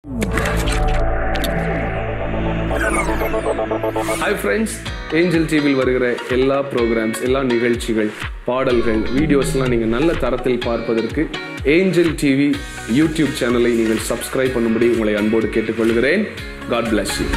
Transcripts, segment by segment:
Hi friends angel டிவியில் வருகிற எல்லா ப்ரோக்ராம்ஸ் எல்லா நிகழ்ச்சிகள் பாடல்கள் வீடியோஸ்லாம் நீங்கள் நல்ல தரத்தில் பார்ப்பதற்கு ஏஞ்சல் டிவி யூடியூப் சேனலை நீங்கள் சப்ஸ்கிரைப் பண்ணும்படி உங்களை அன்போடு கேட்டுக்கொள்கிறேன் காட் bless யூ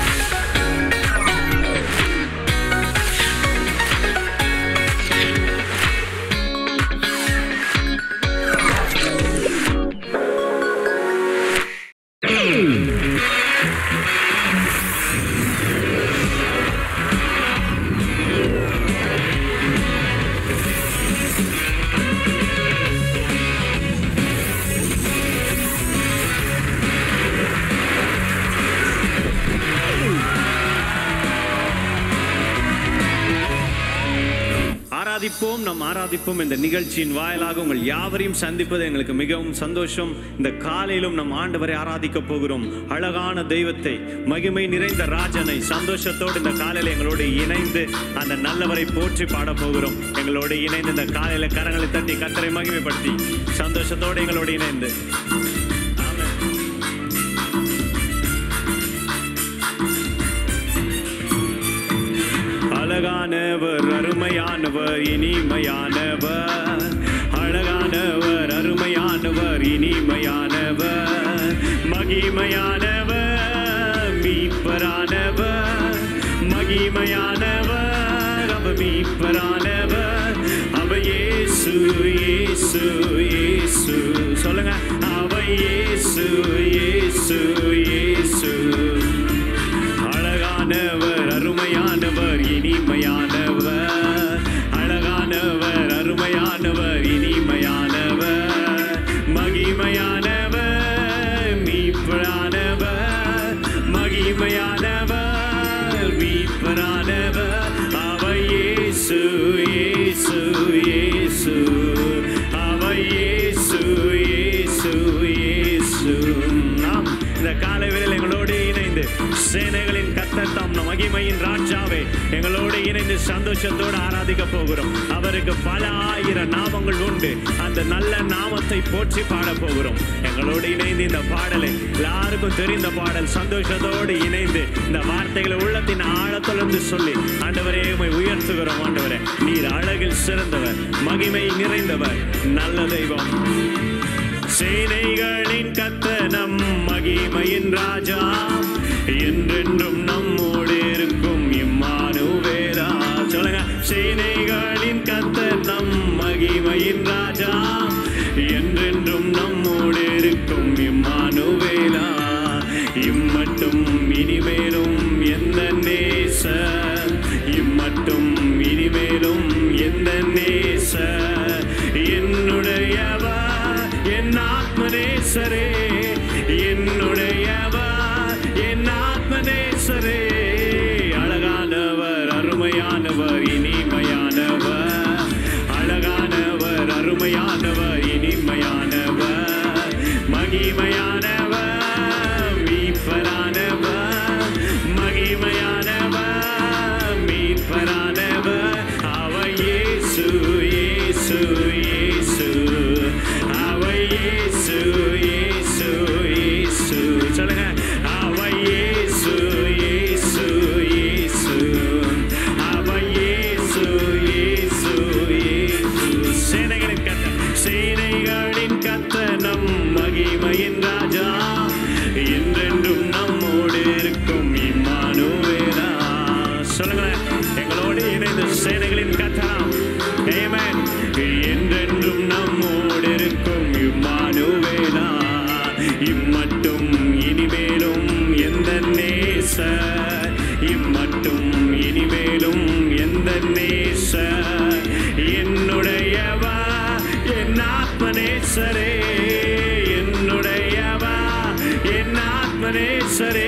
ஆராதிப்போம் நம் ஆராதிப்போம் இந்த நிகழ்ச்சியின் வாயிலாக உங்கள் யாவரையும் சந்திப்பது எங்களுக்கு மிகவும் சந்தோஷம் இந்த காலையிலும் நம் ஆண்டவரை ஆராதிக்க போகிறோம் அழகான தெய்வத்தை மகிமை நிறைந்த ராஜனை சந்தோஷத்தோடு இந்த காலையில எங்களோடு இணைந்து அந்த நல்லவரை போற்றி பாட போகிறோம் எங்களோடு இணைந்து இந்த காலையில கரங்களை தட்டி கத்தரை மகிமைப்படுத்தி சந்தோஷத்தோடு எங்களோடு இணைந்து ஆமென். அழகானவர் அருமையானவர் இனிமையானவர் அழகானவர் அருமையானவர் இனிமையானவர் மகிமையானவர் மீட்பரானவர் மகிமையானவர் அவ மீட்பரானவர் அவ இயேசு இயேசு இயேசு சொல்லுங்க அவ இயேசு இயேசு இயேசு அழகானவர் அருமையானவர் இனிமையானவர் அழகானவர் அருமையானவர் இனிமையானவர் மகிமையானவர் மீட்பரானவர் மகிமையானவர் மீட்பரானவர் அவ இயேசு இயேசு இயேசு அவ இயேசு இயேசு இயேசு நாம் இந்த காலை வேளையில் எங்களோடு இணைந்து சேனைகளின் கத்தத்தாம் நம் மகிமையின் ராஜாவே எங்களோடு இணைந்து சந்தோஷத்தோடு ஆராதிக்க போகிறோம் அவருக்கு பல ஆயிரம் நாமங்கள் உண்டு அந்த நல்ல நாமத்தை போற்றி பாட போகிறோம் எங்களோடு இணைந்து இந்த பாடலை எல்லாருக்கும் தெரிந்த பாடல் சந்தோஷத்தோடு இணைந்து இந்த வார்த்தைகளை உள்ளத்தின் ஆழத்திலிருந்து சொல்லி ஆண்டவரே உம்மை உயர்த்துகிறோம் ஆண்டவரே நீர் அழகில் சிறந்தவர் மகிமை நிறைந்தவர் நல்ல தெய்வம் சேனைகளின் கத்தனம் மகிமையின் ராஜா என்றென்றும் நம்மோடு இருக்கும் இம்மானுவேரா சொல்லுங்க சேனைகளின் கத்தனம் மகிமையின் ராஜா என்றென்றும் நம்மோடு இருக்கும் இம்மானுவேலா இம்மட்டும் இனிமேலும் எந்த நேச இம்மட்டும் இனிமேலும் எந்த நேச என்னுடையவா என் ஆத்மநேசரே என்னுடையவா என் ஆத்மநேசரே அழகானவர் அருமையானவர் இனிமையானவர் அழகானவர் அருமையானவர் இனிமையானவர் மகிமையானவர் மீட்பரானவர் மகிமையானவர் மீட்பரானவர் அவ இயேசு இயேசு இயேசு அவ இயேசு இயேசு இயேசு சொல்லுங்க அவ இயேசு இயேசு இயேசு அவ இயேசு இயேசு இயேசு சேனைகளின் கத்த சேனைகளின் கத்த நம் மகிமையின் ராஜா என்றென்றும் நம்மோடு இருக்கும் இம்மானுவேலா சொல்லுங்களேன் எங்களோடு இணைந்து சேனைகளின் கத்தலாம் Amen. என்றென்றும் நம்மோடு இருக்கும் இம்மானுவேலா இம்மட்டும் இனிமேலும் எந்த நேச இம்மட்டும் இனிமேலும் எந்த நேச என்னுடையவா என் ஆத்மநேசரே என்னுடையவா என் ஆத்மநேசரே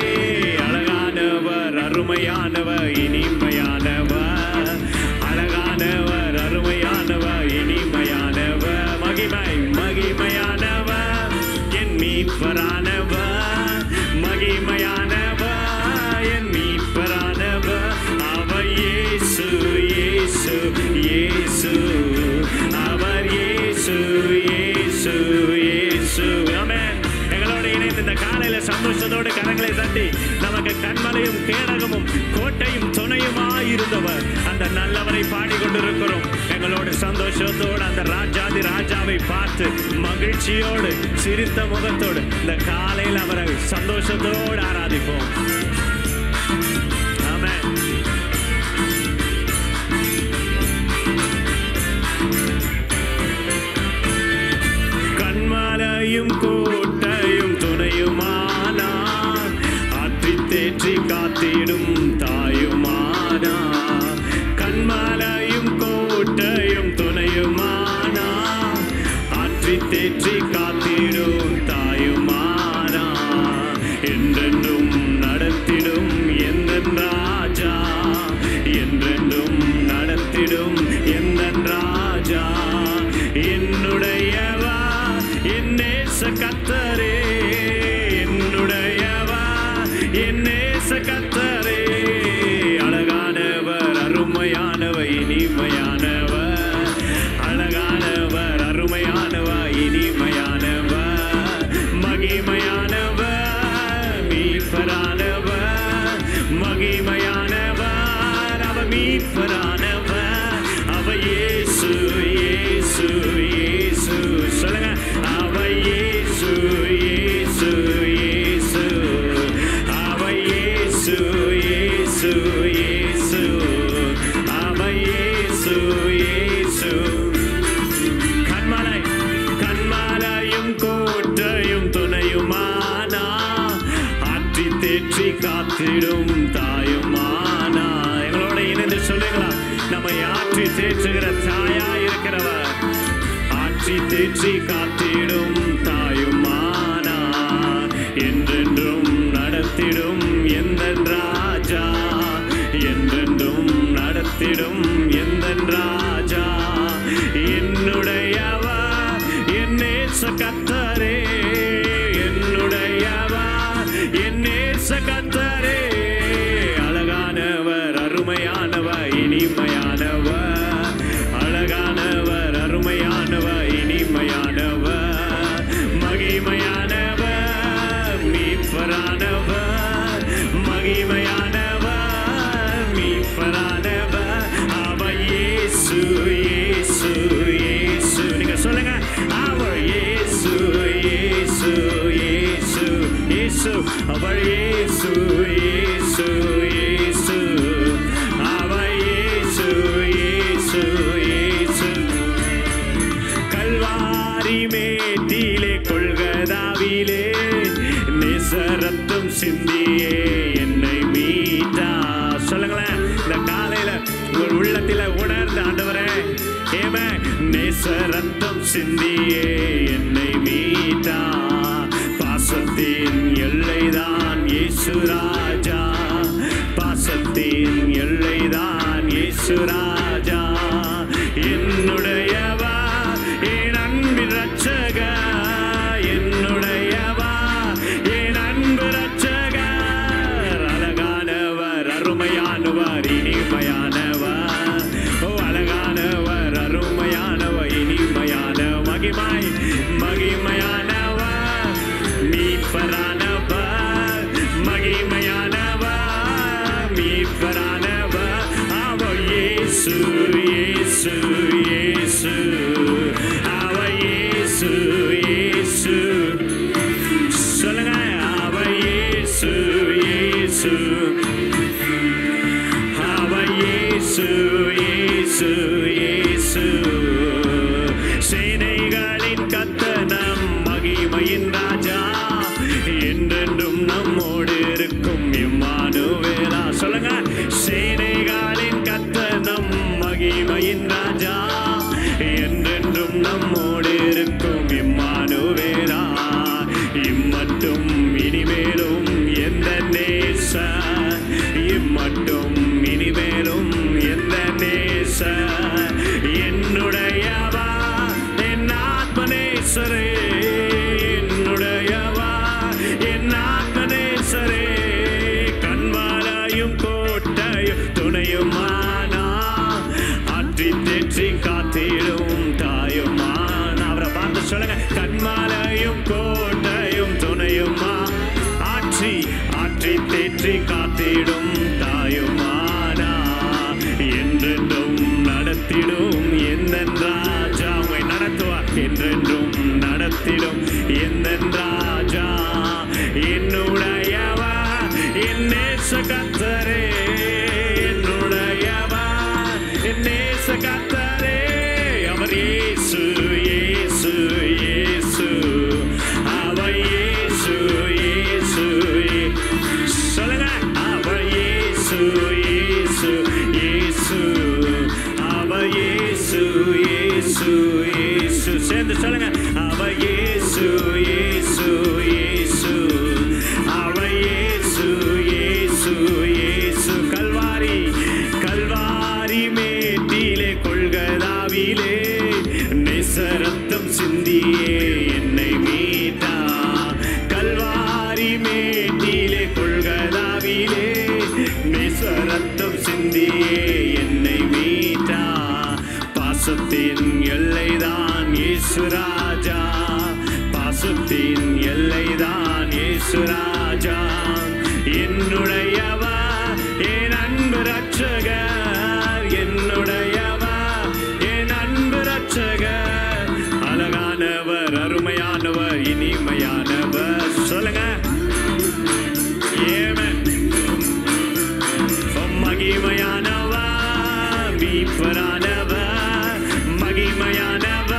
அழகானவர் அருமையானவர் இனிமையானவர் அழகானவர் அருமையானவர் இனிமையானவர் மகிமை மகிமையானவர் என் மீட்பரானவர் மகிமையானவர் என் மீட்பரானவர் அவர் இயேசு இயேசு இயேசு அவர் இயேசு இயேசு இயேசு ஆமென் எங்களோட இணைந்து இந்த காலை காலையில சந்தோஷத்தோடு கரங்களை தட்டி நமக்கு கண்மலையும் கேடகமும் கோட்டையும் துணையுமாய் இருந்தவர் அந்த நல்லவரை பாடிக்கொண்டிருக்கிறோம் எங்களோடு சந்தோஷத்தோடு அந்த ராஜாதி ராஜாவை பார்த்து மகிழ்ச்சியோடு சிரித்த முகத்தோடு இந்த காலையில் அவரை சந்தோஷத்தோடு ஆராதிப்போம் ஆமென் கண்மலையும் கோட்டையும் துணையுமானார் ஆற்றி தேற்றி காத்திடும் தாயுமானார் கண்மலையும் கோட்டையும் துணையுமானார் ஆற்றி தேற்றி காத்திடும் தாயுமானார் என்றென்றும் நடத்திடும் எந்த ராஜா என்றென்றும் நடத்திடும் எந்த ராஜா என்னுடையவா என் நேச கத்தரே என்னுடையவா என் நேச கத்தரே அழகானவர் அருமையானவர் இனிமையானவர் அழகானவர் அருமையானவர் இனிமையானவர் மகிமையானவர் மீட்பரானவர் மகிமையானவர் அவர் மீட்பரானவர் அவர் இயேசு இயேசு இயேசு சொல்லுங்க அவர் இயேசு இயேசு இயேசு அவர் இயேசு இயேசு இயேசு அவர் இயேசு இயேசு கண்மலை கண்மலையும் கோட்டையும் துணையுமானா ஆற்றி தேற்றி காத்திடும் தாயுமானா எங்களோட இணைந்து சொல்லுங்களா நம்மை ஆற்றி தேற்றுகிற தாயா இருக்கிறவர் ஆற்றி தேற்றி காத்திடும் தாயுமானா என்றென்றும் நடத்திடும் எந்த ராஜா என்றென்றும் நடத்திடும் எந்த ராஜா என்னுடையவா என் நேச கத்தரே என்னுடையவா என் நேச கத்தரே அழகானவர் அருமையானவர் இனிமையானவர் அழகானவர் அருமையானவர் இனிமையானவர் மகிமையானவர் மீட்பரானவர் மகிமையானவர் மீட்பரானவர் அவர் இயேசு இயேசு இயேசு நீங்க சொல்லுங்க அவர் இயேசு இயேசு இயேசு இயேசு அவர் இயேசு இயேசு இயேசு அவர் இயேசு இயேசு இயேசு கல்வாரி மேட்டிலே கொள்கதாவிலே நேசரத்தம் சிந்தியே என்னை மீட்டா சொல்லுங்களேன் இந்த காலையில உங்கள் உள்ளத்தில உணர்ந்த ஆண்டவரே ஏமே நேசரத்தம் சிந்தியே என்னை மீட்டா பாசத்தின் எல்லைதான் இயேசு ராஜா பாசத்தின் எல்லைதான் இயேசு ராஜா என்னுடையவா என் அன்பின் ரட்சக என்னுடையவா என் அன்பு ரட்சகர் அழகானவர் அருமையானவர் இனிமையானவர் ஓ அழகானவர் அருமையானவர் இனிமையான மகிமை மகிமையானவர் மீட்பரானவர் மகிமையானவர் மீட்பரானவர் அவர் இயேசு இயேசு இயேசு அவர் இயேசு இயேசு சொல்லுங்க அவர் இயேசு இயேசு அவர் இயேசு இயேசு இயேசு சேனைகளின் கத்தனம் மகிமையின் ராஜா என்றென்றும் நம்மோடு இருக்கும் இம்மானுவேலா சொல்லுங்க சேனைகளின் கத்தனம் மகிமையின் ராஜா என்றென்றும் நம்மோடு இருக்கும் இம்மானுவேலா இம்மட்டும் இனிமேலும் எந்த நேச இம்மட்டும் இனிமேலும் எந்த நேச என்னுடையவா என் ஆத்மநேசரே என்னுடையவா என் ஆத்மநேசரே கண்மாலையும் கோட்டையும் துணையுமானா ஆற்றி தேற்றி காத்திடும் தாயுமான் அவரை பார்த்து சொல்லுங்க கண்மாலையும் கோட்டையும் துணையுமா ஆற்றி தேற்றி காத்திடும் தாயுமானா என்றென்றும் நடத்திடும் எந்த ராஜா உங்களை நடத்துவார் என்றென்றும் நடத்திடும் எந்த ராஜா என்னுடையவா என் நேச கத்தரே என்னுடையவா என் நேச கத்தரே அவர் இயேசு இயேசு இயேசு அவர் இயேசு இயேசு இயே- சொல்லுங்க அவர் இயேசு இயேசு இயேசு அவர் இயேசு இயேசு இயேசு சேர்ந்து சொல்லுங்க அவர் இயேசு இயேசு இயேசு அவர் இயேசு இயேசு இயேசு கல்வாரி கல்வாரி மேட்டிலே கொள்கதாவிலே நெசரத்தம் சிந்தியே என்னை மீட்டா கல்வாரி மேட்டிலே கொள்கதாவிலே நெசரத்தம் சிந்தியே என்னை மீட்டா பாசத்தின் எல்லைதான் இயேசு ராஜா பாசத்தின் எல்லைதான் இயேசு ராஜா என்னுடையவா என் அன்பு ரட்சகர் என்னுடையவா என் அன்பு ரட்சகர் அழகானவர் அருமையானவர் இனிமையானவர் சொல்லுங்க ஏமன் மகிமையானவா மீட்பரானவா மகிமையானவா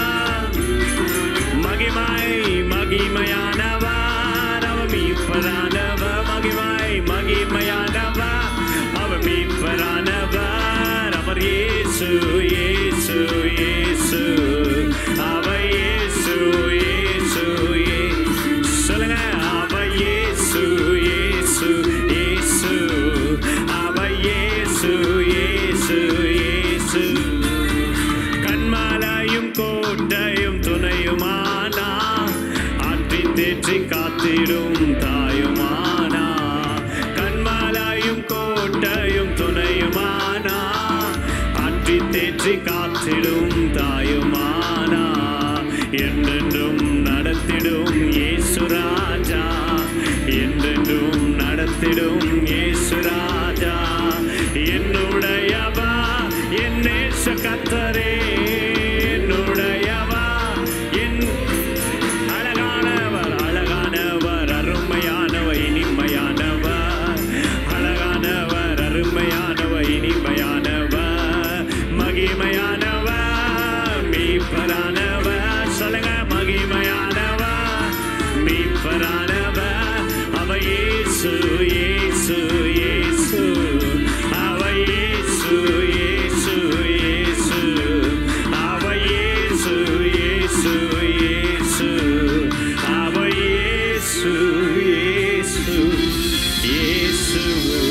மகிமை மகிமையானவா அவ மீட்பரானவா மகிமை மகிமையானவா அவ மீட்பரானவர் அவர் இயேசு இயேசு இயேசு அவ இயேசு இயேசு இயேசு சொல்லுங்க அவ இயேசு இயேசு இயேசு அவ இயேசு இயேசு இயேசு கண்மாலையும் கோட்டையும் துணையுமானா ஆற்றி தேற்றி காத்திடும் தாயுமானா கண்மாலையும் கோட்டையும் துணையுமானா ஆற்றி தேற்றி காத்திடும் தாயுமானா என்றென்றும் நடத்திடும் இயேசு ராஜா என்றென்றும் நடத்திடும் இயேசு ராஜா என்னுடையவா என் நேச கத்தரே என்னுடையவா என் அழகானவர் அழகானவர் அருமையானவர் இனிமையானவர் அழகானவர் அருமையானவர் இனிமையானவர் மகிமையானவர் மீட்பரானவர் சொல்லுங்க மகிமையானவர் மீட்பரானவர் அவ இயேசு இயேசு இயேசு அவ இயேசு இயேசு இயேசு அவ இயேசு இயேசு இயேசு அவ இயேசு இயேசு இயேசு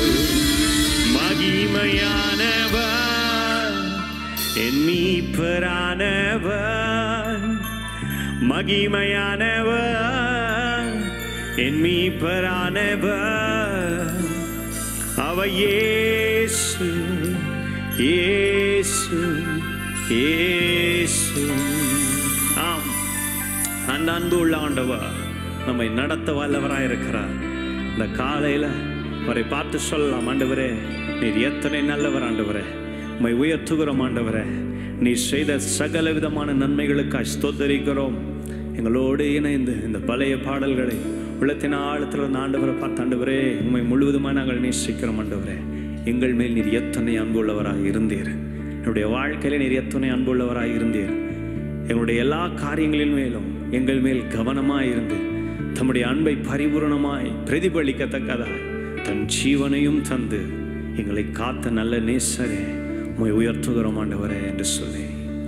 மகிமையானவர் என் மீட்பரானவர் மகிமையானவர் என் மீட்பரானவர் அவ இயேசு இயேசு இயேசு ஆம் அந்த அன்பு உள்ள ஆண்டவர் நம்மை நடத்த வல்லவராய் இருக்கிறார் இந்த காலையில அவரை பார்த்து சொல்லலாம் ஆண்டவரே நீர் எத்தனை நல்லவர் ஆண்டவரே உம்மை உயர்த்துகிறோம் ஆண்டவரே நீ செய்த சகல விதமான நன்மைகளுக்காய் ஸ்தோத்தரிக்கிறோம் எங்களோடு இணைந்து இந்த பழைய பாடல்களை உள்ளத்தின் ஆழத்தில் இருந்த ஆண்டவரை பார்த்து ஆண்டவரே உண்மை முழுவதுமாக நாங்கள் நேசிக்கிறோம் ஆண்டவரே எங்கள் மேல் நீர் எத்தனை அன்புள்ளவராக இருந்தீர் என்னுடைய வாழ்க்கையில நீர் எத்தனை அன்புள்ளவராக இருந்தீர் எங்களுடைய எல்லா காரியங்களின் மேலும் எங்கள் மேல் கவனமாய் இருந்து தம்முடைய அன்பை பரிபூரணமாய் பிரதிபலிக்கத்தக்கதாய் தன் ஜீவனையும் தந்து எங்களை காத்த நல்ல நேசரே உம்மை உயர்த்துகிறோம் ஆண்டவரே என்று சொல்லி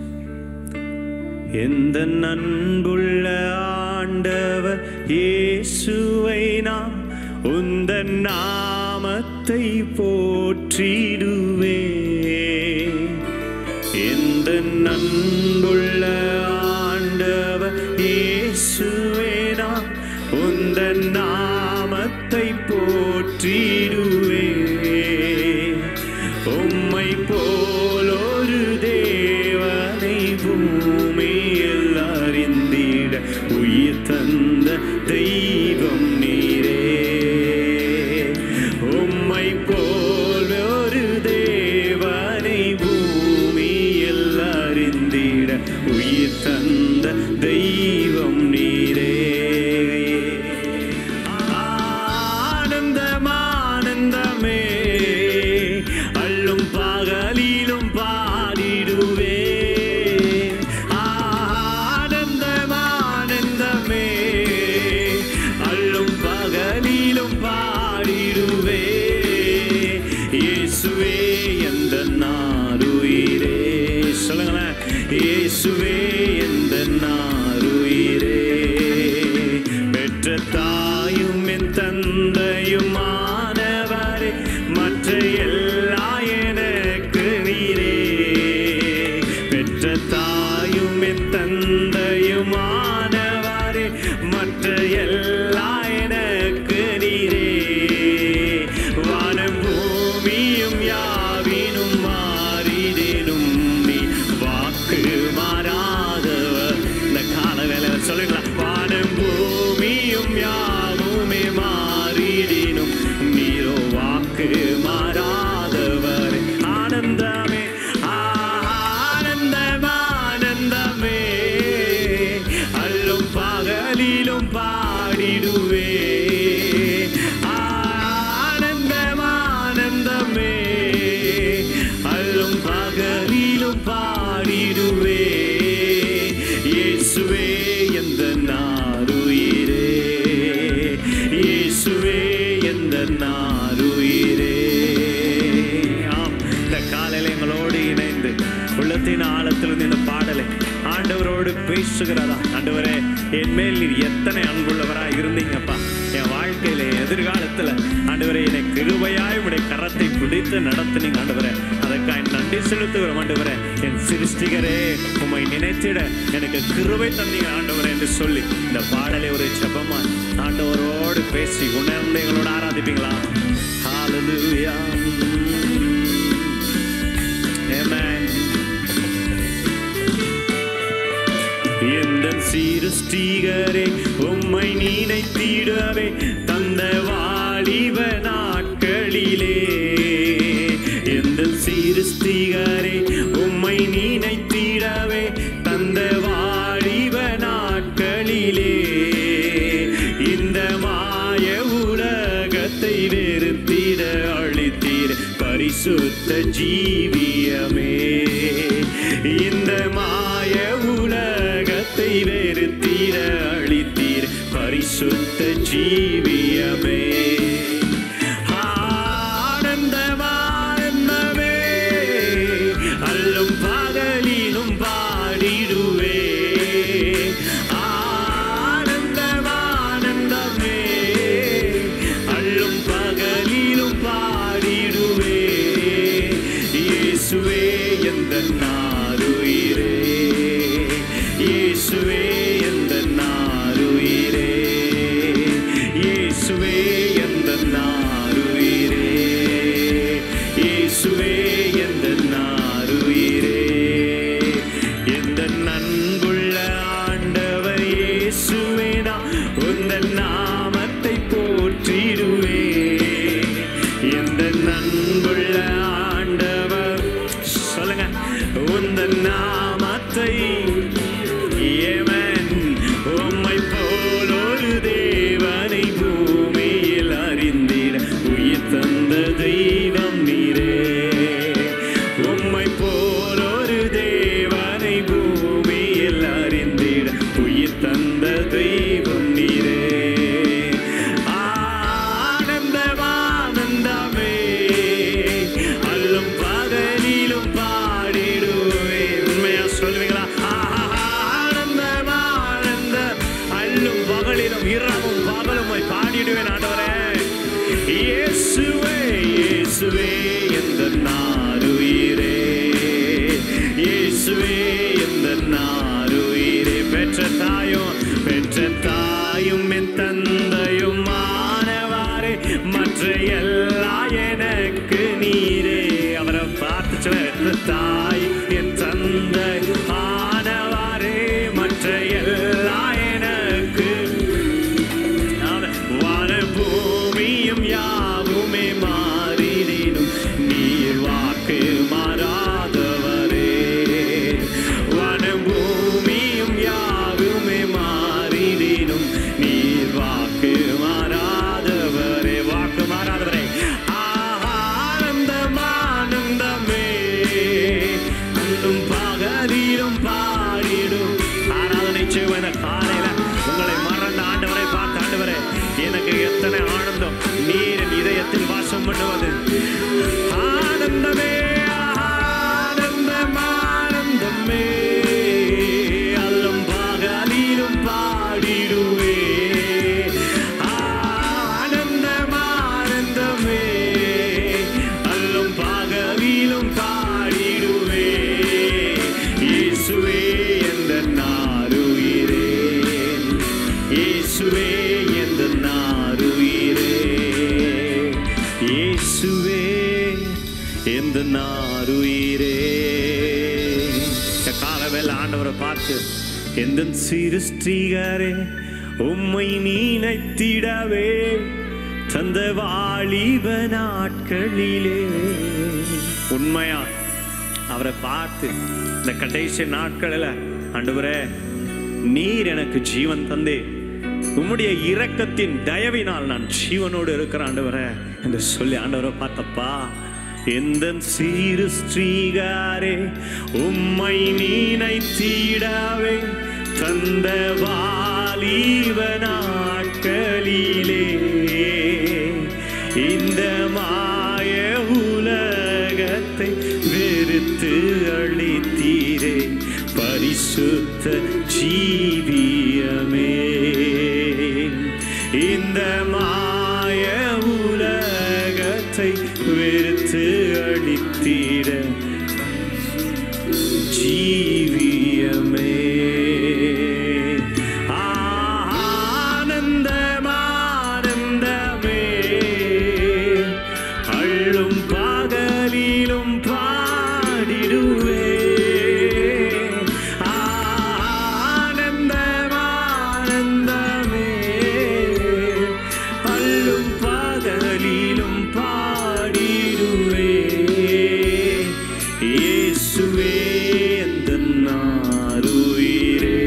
எந்த அன்புள்ள ஆண்டவர் இயேசுவை நாம் உந்த நாமத்தை போற்றிடுவே எந்த அன்புள்ள ஆண்டவர் இயேசுவே நாம் உந்த நாமத்தை போற்றிடுவே உம்மை போலொரு தேவனை பூமியில் அறிந்திட உயிர் தந்த தெய்வம் நீரே இயேசுவே எந்த நாருயிரே பெற்ற தாயும் என் தந்தையும் ஆனவரே மற்ற எல்லா எனக்கு நீரே பெற்ற தாயும் என் தந்தையும் ஆனவரே மற்ற எல்லா எனக்கு நீரே வானம் பூமியும் யாவினும் மாறிடினும் நீ வாக்கு மாறாதவர் இந்த கால வேலை சொல்லுங்களா வானம் பூமியும் யாவுமே மாறிடினும் நீரோ வாக்கு மாறாதவர் ஆனந்தமே ஆனந்தம் ஆனந்தமே அல்லும் பகலிலும் பாடிடுவே ஆனந்தம் ஆனந்தமே அல்லும் பகலிலும் பாடிடுவே இயேசுவே எந்த நாருயிரே இயேசுவே எந்த நாருயிரே ஆம் இந்த காலையில எங்களோடு இணைந்து உள்ளத்தின் ஆழத்திலிருந்து இந்த பாடலை ஆண்டவரோடு பேசுகிறதா ஆண்டவரே என் மேல் நீர் எத்தனை அன்புள்ளவரா இருந்தீங்கப்பா என் வாழ்க்கையில எதிர்காலத்துல ஆண்டவரே என்னை கிருபையாய் உடைய கரத்தை பிடித்து நடத்துனீங்க ஆண்டவரே அதற்காக நன்றி செலுத்துகிறோம் ஆண்டவரே என் சிருஷ்டிகரே உம்மை நினைத்திட எனக்கு கிருபை தந்தீங்க ஆண்டவரே என்று சொல்லி இந்த பாடலை ஒரு ஜெபமா ஆண்டவரோடு பேசி உணர்ந்து எங்களோட ஆராதிப்பீங்களா Hallelujah. Amen. எந்த சீருஷ்டிகரே உம்மை நினைத்திடவே தந்த வாலிப நாட்களிலே எந்த சீருஷ்டிகரே உம்மை நினைத்திடவே தந்த வாலிப நாட்களிலே இந்த மாய உலகத்தை வெறுத்திட அழித்தீர் பரிசுத்த ஜீவியமே இந்த மாய உலகத்தை வெறுத்திட அழித்தீர் பரிசுத்த ஜீவியமே ஆனந்தம் ஆனந்தமே அல்லும் பகலிலும் பாடிடுவே ஆனந்தம் ஆனந்தமே அல்லும் பகலிலும் பாடிடுவே இயேசுவே எந்த நாருயிரே இயேசுவே எந்த நாருயிரே இயேசுவே எந்த நாருயிரே இயேசுவே எந்த நாருயிரே எந்த நன்புள்ள ஆண்டவர் இயேசுவே நான் உந்தன் நாமத்தை போற்றிடுவே எந்த நன்புள்ள ஆண்டவர் சொல்லுங்க உந்தன் நாமத்தை ஏமன் உம்மை போல் ஒரு தேவனை பூமியில் அறிந்திட உயிர் தந்த தெய்வம் நீரே உம்மை போல் ஒரு தேவனை பூமியில் அறிந்திட உயிர் தந்த தெய்வம் நீரே ஆனந்தம் ஆனந்தமே அல்லும் பகலிலும் பாடிடுவே உண்மையா சொல்லுவீங்களா ஆனந்தம் ஆனந்த அல்லும் பகலிலும் இரவும் பகலும் போய் பாடிடுவேன் ஆண்டவரே இயேசுவே இயேசுவே எந்த நாருயிரே இயேசுவே எந்த நாருயிரே பெற்ற தாயும் பெற்ற தாயும் என் தந்தையும் மாணவாரே மற்ற எல்லா எனக்கு நீரே அவரை பார்த்து சொல்ல பெற்ற தாய் என் தந்தை ஆனவாரே மற்ற எல்லா எனக்கு வான பூமியும் யாவுமே மாறிடினும் நீர் வாக்கு மாறாதவரே வான பூமியும் யாவுமே மாறிடினும் நீர் வாக்கு மாறாதவரே வாக்கு மாறாதவரே ஆனந்தம் ஆனந்தமே அன்றும் பகலிலும் பாடிடும் ஆராதனை செய்வத காலையில உங்களை மறந்த ஆண்டவரை பார்த்த ஆண்டவரே எனக்கு எத்தனை ஆனந்தம் நீரின் இதயத்தில் வாசம் பண்ணுவது ஆனந்தமே ஆனந்தம் ஆனந்தமே எந்த நாருயிரே இந்த காலவேல ஆண்டவரை பார்த்து எந்த சிருஷ்டிகரே உம்மை நினைத்திடவே தந்த வாலிப நாட்களிலே உண்மையா அவரை பார்த்து இந்த கடைசி நாட்களில் ஆண்டவரே நீர் எனக்கு ஜீவன் தந்தே உம்முடைய இரக்கத்தின் தயவினால் நான் ஜீவனோடு இருக்கிற ஆண்டவரே என்று சொல்லி ஆண்டவரை பார்த்தப்பா எந்த சீரு ஸ்ரீகாரே உம்மை நினைத்திடவே தந்த வாலிப நாட்களிலே இந்த மாய உலகத்தை வெறுத்து அழித்தீரே பரிசுத்த ஜீவியமே இந்த மாய உலகத்தை வெறுத்து அழித்தீர ஜீவியமே ஆனந்தமானந்தமே அள்ளும் பகலிலும் பாடிடுவே ஆனந்தமானந்தமே அள்ளும் பகலிலும் பாடிடுவே இயேசுவே அந்த நாருயிரே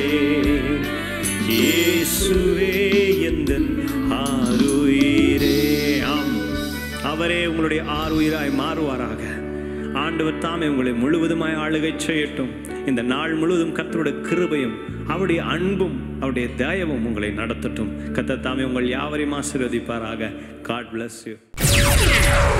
இயேசுவே எந்த ஆருயிரே ஆம் அவரே உங்களுடைய ஆறுயிராய் மாறுவாராக ஆண்டவர் தாமே உங்களை முழுவதுமாய் ஆளுகை செய்யட்டும் இந்த நாள் முழுவதும் கர்த்தருடைய கிருபையும் அவருடைய அன்பும் அவருடைய தயவும் உங்களை நடத்தட்டும் கர்த்தர் தாமே உங்கள் யாவரையும் ஆசீர்வதிப்பாராக காட் bless you